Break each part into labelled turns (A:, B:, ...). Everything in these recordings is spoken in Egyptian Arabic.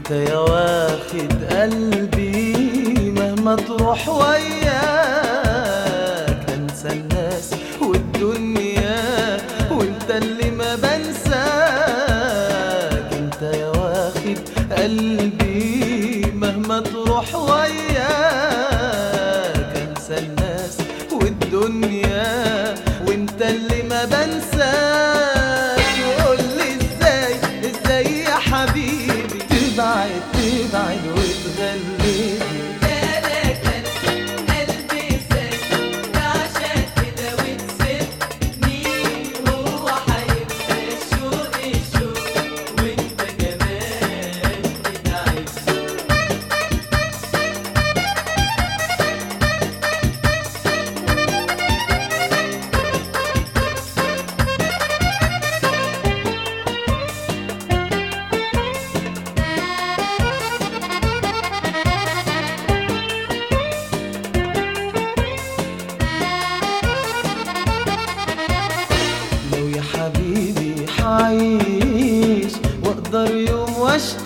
A: انت يا واخد قلبي مهما تروح وياك انسى الناس والدنيا وانت اللي ما بنساك انت يا واخد قلبي مهما تروح وياك انسى الناس والدنيا وانت اللي ما بنساك وقول لي ازاي ازاي يا حبيبي تبعد تبعد وتغلبني
B: جالك قلبي سد عشان كده وتسيبني هو هيبقى الشوق الشوق وانت كمان بتعيش
A: لو يا حبيبي حعيش واقدر يوم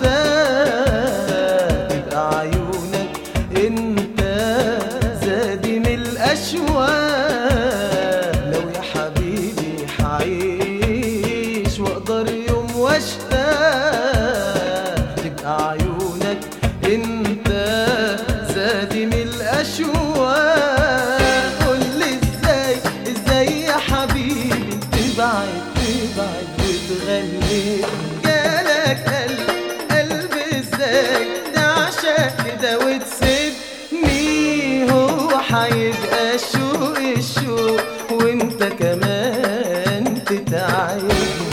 A: واشتاق يبقى عيونك انت زادي من الاشواق لو يا حبيبي حعيش واقدر يوم واشتاق تبقى عيونك انت زادي من الاشواق قول لي ازاي ازاي يا حبيبي تبعد تبعد وتغلب جالك قلب قلب ازاي ده عشان كده وتسيبني هو هيبقى الشوق الشوق وانت كمان تتعبني